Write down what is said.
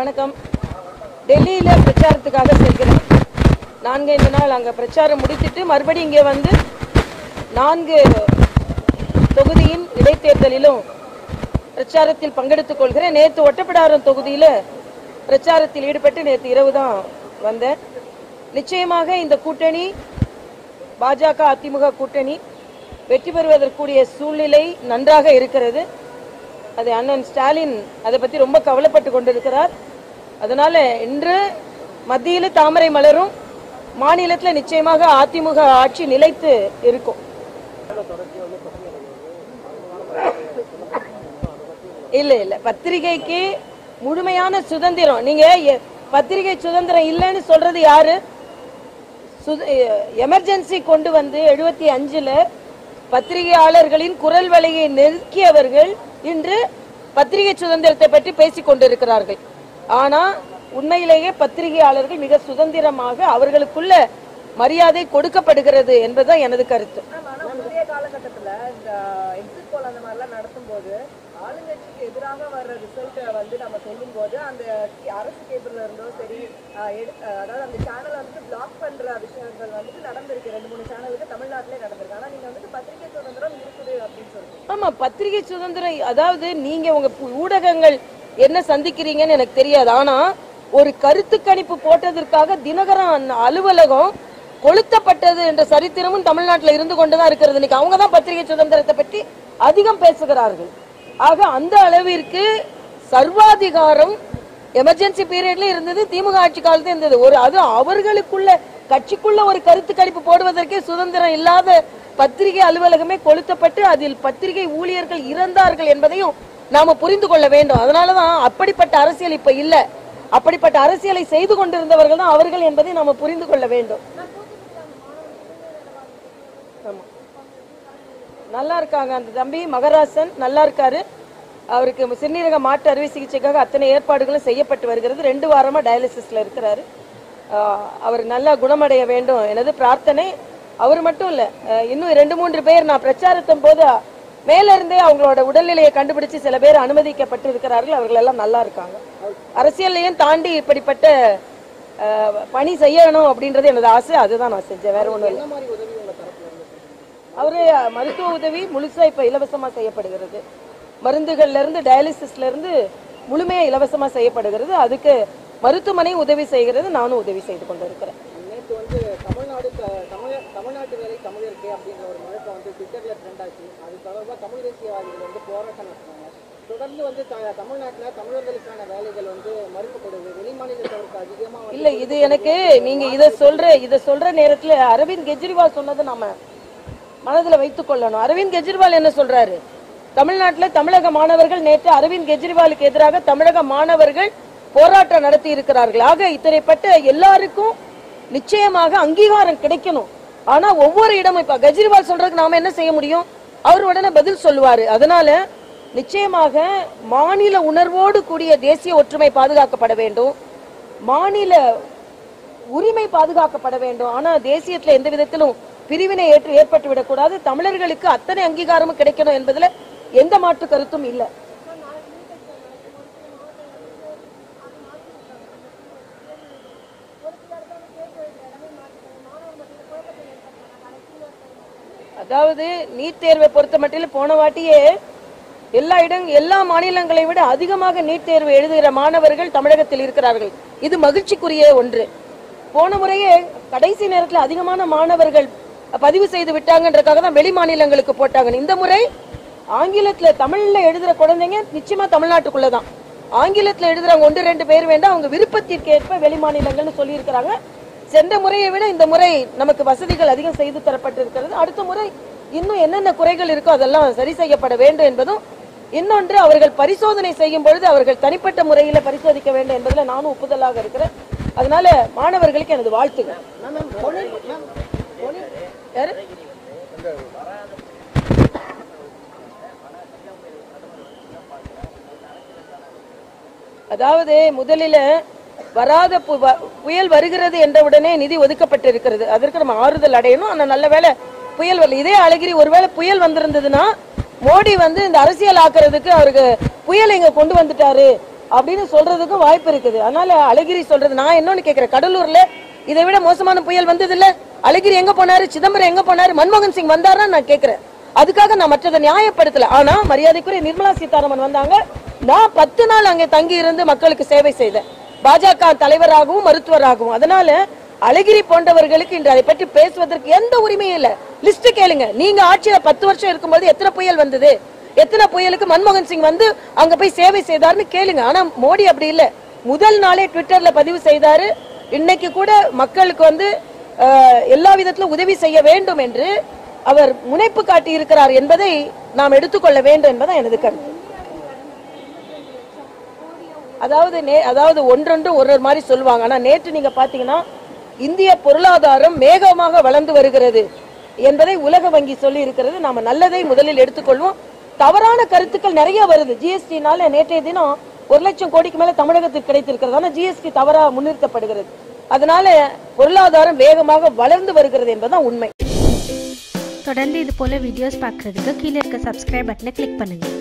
வணக்கம் டெல்லியில பிரச்சாரத்துக்காக செல்கிறேன் நான்கைந்து நாள் அங்க பிரச்சாரம் முடித்துட்டு மறுபடியும் இங்கே வந்து நான்கு தொகுதியின் இடைத்தேர்தலிலும் பிரச்சாரத்தில் பங்கெடுத்துக் கொள்கிறேன் நேற்று ஒட்டப்பிடாரம் தொகுதியில பிரச்சாரத்தில் ஈடுபட்டு நேற்று இரவு தான் வந்தேன் நிச்சயமாக இந்த கூட்டணி பாஜக அதிமுக கூட்டணி வெற்றி பெறுவதற்குரிய சூழ்நிலை நன்றாக இருக்கிறது அது அண்ணன் ஸ்டாலின் அதை பத்தி ரொம்ப கவலைப்பட்டு கொண்டிருக்கிறார் அதனால இன்று மத்தியில் தாமரை மலரும் மாநிலத்தில் நிச்சயமாக அதிமுக ஆட்சி நிலைத்து இருக்கும் இல்ல இல்ல பத்திரிகைக்கு முழுமையான சுதந்திரம் நீங்க எ- பத்திரிகை சுதந்திரம் இல்லைன்னு சொல்றது யாரு எமர்ஜென்சி கொண்டு வந்து எழுபத்தி அஞ்சுல பத்திரிகையாளர்களின் குரல் வலையை நெருக்கியவர்கள் இன்று பத்திரிகை சுதந்திரத்தை பற்றி பேசிக் கொண்டிருக்கிறார்கள் ஆனா உண்மையிலேயே பத்திரிகையாளர்கள் மிக சுதந்திரமாக அவர்களுக்குள்ள மரியாதை கொடுக்கப்படுகிறது என்பதுதான் எனது கருத்து ஆனா முந்தைய காலகட்டத்துல இந்த எக்ஸிட் போல் அந்த மாதிரிலாம் நடத்தும்போது ஆளுங்கட்சிக்கு எதிராக வர்ற ரிசல்ட்டை வந்து நம்ம சொல்லும்போது அந்த கி- அரசு கேபிள்ல இருந்தோ சரி ஆஹ் எடு- ஆஹ் அதாவது அந்த சேனலை வந்துட்டு பிளாக் பண்ற விஷயங்கள் வந்துட்டு நடந்திருக்கு ரெண்டு மூணு சேனலுக்கு தமிழ்நாட்டிலே நடந்திருக்கு ஆனா நீங்க வந்துட்டு பத்திரிகை சுதந்திரம் இருக்குது அப்படின்னு சொல்றீங்க ஆமா பத்திரிகை சுதந்திரம் அதாவது நீங்க உங்க பு- ஊடகங்கள் என்ன சந்திக்கிறீங்கன்னு எனக்கு தெரியாது ஆனா ஒரு கருத்து கணிப்பு போட்டதற்காக தினகரன் அண்ண- அலுவலகம் கொளுத்தப்பட்டது என்ற சரித்திரமும் தமிழ்நாட்டில் இருந்து கொண்டுதான் இருக்கிறது இன்னைக்கு அவங்க தான் பத்திரிகை சுதந்திரத்தை பற்றி அதிகம் பேசுகிறார்கள் ஆக அந்த அளவிற்கு சர்வாதிகாரம் எமர்ஜென்சி பீரியட்ல இருந்தது திமுக ஆட்சி காலத்துல இருந்தது ஒரு அது அவர்களுக்குள்ள கட்சிக்குள்ள ஒரு கருத்து கணிப்பு போடுவதற்கே சுதந்திரம் இல்லாத பத்திரிகை அலுவலகமே கொளுத்தப்பட்டு அதில் பத்திரிகை ஊழியர்கள் இறந்தார்கள் என்பதையும் நாம புரிந்து கொள்ள வேண்டும் அதனாலதான் அப்படிப்பட்ட அரசியல் இப்ப இல்ல அப்படிப்பட்ட அரசியலை செய்து கொண்டிருந்தவர்கள் தான் அவர்கள் என்பதை நாம புரிந்து கொள்ள வேண்டும் ஆமா. நல்லா இருக்காங்க அந்த தம்பி மகராசன் நல்லா இருக்காரு அவருக்கு சிறுநீரக மாற்று அறுவை சிகிச்சைக்காக அத்தனை ஏற்பாடுகளும் செய்யப்பட்டு வருகிறது ரெண்டு வாரமா டயாலிசிஸ்ல இருக்கிறாரு ஆஹ் அவர் நல்லா குணமடைய வேண்டும் எனது பிரார்த்தனை அவர் மட்டும் இல்ல அஹ் இன்னும் ரெண்டு மூன்று பேர் நான் பிரச்சாரத்தின் போது மேல இருந்தே அவங்களோட உடல்நிலையை கண்டுபிடிச்சு சில பேர் அனுமதிக்கப்பட்டு இருக்கிறார்கள் அவர்கள் எல்லாம் நல்லா இருக்காங்க அரசியல்லையும் தாண்டி இப்படிப்பட்ட அஹ், பணி செய்யணும் அப்படின்றது எனது ஆசை அதுதான் நான் செஞ்சேன் வேற ஒண்ணும் இல்லை அவரு மருத்துவ உதவி முழுசா இப்ப இலவசமா செய்யப்படுகிறது மருந்துகள்ல இருந்து டயாலிசிஸ்ல இருந்து முழுமையா இலவசமா செய்யப்படுகிறது அதுக்கு மருத்துவமனை உதவி செய்கிறது நானும் உதவி செய்து கொண்டிருக்கிறேன் நேற்று வந்து தமிழ்நாடு த- தமிழ தமிழ்நாட்டு வேலை தமிழருக்கு அப்படிங்கிற ஒரு முழக்கம் வந்து ட்விட்டர்ல ட்ரெண்ட் ஆச்சு அது தொடர்பாக தமிழ் தேசியவாதிகள் வந்து போராட்டம் நடத்தினாங்க தொடர்ந்து வந்து த- தமிழ்நாட்டுல தமிழர்களுக்கான வேலைகள் வந்து மறுக்கப்படுது வெளிமாநிலத்தவருக்கு அதிகமா வந்து இல்ல இது எனக்கு நீங்க இத சொல்ற இத சொல்ற நேரத்துல அரவிந்த் கெஜ்ரிவால் சொன்னதை நாம மனதுல வைத்துக் கொள்ளணும் அரவிந்த் கெஜ்ரிவால் என்ன சொல்றாரு தமிழ்நாட்டுல தமிழக மாணவர்கள் நேற்று அரவிந்த் கெஜ்ரிவாலுக்கு எதிராக தமிழக மாணவர்கள் போராட்டம் நடத்தி இருக்கிறார்கள் ஆக இத்தனைப்பட்ட எல்லாருக்கும் நிச்சயமாக அங்கீகாரம் கிடைக்கணும் ஆனா ஒவ்வொரு இடமும் இப்ப கெஜ்ரிவால் சொல்றதுக்கு நாம என்ன செய்ய முடியும் அவர் உடனே பதில் சொல்லுவாரு அதனால நிச்சயமாக மாநில உணர்வோடு கூடிய தேசிய ஒற்றுமை பாதுகாக்கப்பட வேண்டும் மாநில உரிமை பாதுகாக்கப்பட வேண்டும் ஆனா தேசியத்துல எந்த விதத்திலும் பிரிவினை ஏற்று ஏற்பட்டு விடக்கூடாது தமிழர்களுக்கு அத்தனை அங்கீகாரமும் கிடைக்கணும் என்பதுல எந்த மாற்று கருத்தும் இல்லை அதாவது நீட் தேர்வை பொறுத்த மட்டில் போன வாட்டியே எல்லா இடம் எல்லா மாநிலங்களை விட அதிகமாக நீட் தேர்வு எழுதுகிற மாணவர்கள் தமிழகத்தில் இருக்கிறார்கள் இது மகிழ்ச்சிக்குரிய ஒன்று போன முறையே கடைசி நேரத்தில் அதிகமான மாணவர்கள் பதிவு செய்து விட்டாங்கன்றதுக்காக தான் வெளி மாநிலங்களுக்கு போட்டாங்க இந்த முறை ஆங்கிலத்துல தமிழ்ல எழுதுற குழந்தைங்க நிச்சயமா தமிழ்நாட்டுக்குள்ள தான் ஆங்கிலத்துல எழுதுறவங்க ஒன்று ரெண்டு பேர் வேண்டாம் அவங்க விருப்பத்திற்கேற்ப வெளி மாநிலங்கள்னு சொல்லியிருக்கிறாங்க சென்ற முறையை விட இந்த முறை நமக்கு வசதிகள் அதிகம் செய்து தரப்பட்டிருக்கிறது அடுத்த முறை இன்னும் என்னென்ன குறைகள் இருக்கோ அதெல்லாம் சரி செய்யப்பட வேண்டும் என்பதும் இன்னொன்று அவர்கள் பரிசோதனை செய்யும் பொழுது அவர்கள் தனிப்பட்ட முறையில பரிசோதிக்க வேண்டும் என்பதுல நானும் ஒப்புதலாக இருக்கிறேன் அதனால மாணவர்களுக்கு எனது வாழ்த்துகள் யாரு அதாவது முதலில வராத பு- வ- புயல் வருகிறது என்ற உடனே நிதி ஒதுக்கப்பட்டிருக்கிறது அதற்கு நம்ம ஆறுதல் அடையணும் ஆனா நல்ல வேளை புயல் வரல இதே அழகிரி ஒருவேளை புயல் வந்திருந்ததுன்னா மோடி வந்து இந்த அரசியல் ஆக்குறதுக்கு அவருக்கு புயல் இங்க கொண்டு வந்துட்டாரு அப்படின்னு சொல்றதுக்கும் வாய்ப்பு இருக்குது அதனால அழகிரி சொல்றது நான் இன்னொன்னு கேக்குறேன் கடலூர்ல இதை விட மோசமான புயல் வந்தது இல்ல அழகிரி எங்க போனாரு சிதம்பரம் எங்க போனாரு மன்மோகன் சிங் வந்தாரா நான் கேக்குறேன் அதுக்காக நான் மற்றதை நியாயப்படுத்தல ஆனா மரியாதைக்குரிய நிர்மலா சீதாராமன் வந்தாங்க நான் பத்து நாள் அங்கே தங்கி இருந்து மக்களுக்கு சேவை செய்தேன் பாஜக தலைவராகவும் மருத்துவராகவும் அதனால அழகிரி போன்றவர்களுக்கு இன்று அதை பற்றி பேசுவதற்கு எந்த உரிமையும் இல்ல லிஸ்ட் கேளுங்க நீங்க ஆட்சியில பத்து வருஷம் இருக்கும்போது எத்தனை புயல் வந்தது எத்தனை புயலுக்கு மன்மோகன் சிங் வந்து அங்க போய் சேவை செய்தாருன்னு கேளுங்க ஆனா மோடி அப்படி இல்ல முதல் நாளே ட்விட்டர்ல பதிவு செய்தாரு இன்னைக்கு கூட மக்களுக்கு வந்து அஹ், எல்லா விதத்திலும் உதவி செய்ய வேண்டும் என்று அவர் முனைப்பு காட்டி இருக்கிறார் என்பதை நாம் எடுத்துக்கொள்ள வேண்டும் என்பதான் எனது கருத்து அதாவது நே- அதாவது ஒன்றொன்று ஒரு ஒரு மாதிரி சொல்லுவாங்க ஆனா நேற்று நீங்க பாத்தீங்கன்னா இந்திய பொருளாதாரம் வேகமாக வளர்ந்து வருகிறது என்பதை உலக வங்கி சொல்லி இருக்கிறது நாம நல்லதை முதலில் எடுத்துக்கொள்வோம் தவறான கருத்துக்கள் நிறைய வருது ஜிஎஸ்டினால நேற்றைய தினம் ஒரு லட்சம் கோடிக்கு மேல தமிழகத்துக்கு கிடைத்திருக்கிறது ஆனா ஜிஎஸ்டி தவறா முன்னிறுத்தப்படுகிறது அதனால பொருளாதாரம் வேகமாக வளர்ந்து வருகிறது என்பதுதான் உண்மை தொடர்ந்து இது போல வீடியோஸ் பார்க்குறதுக்கு கீழே இருக்க சப்ஸ்கிரைப் பட்டனை கிளிக் பண்ணுங்கள்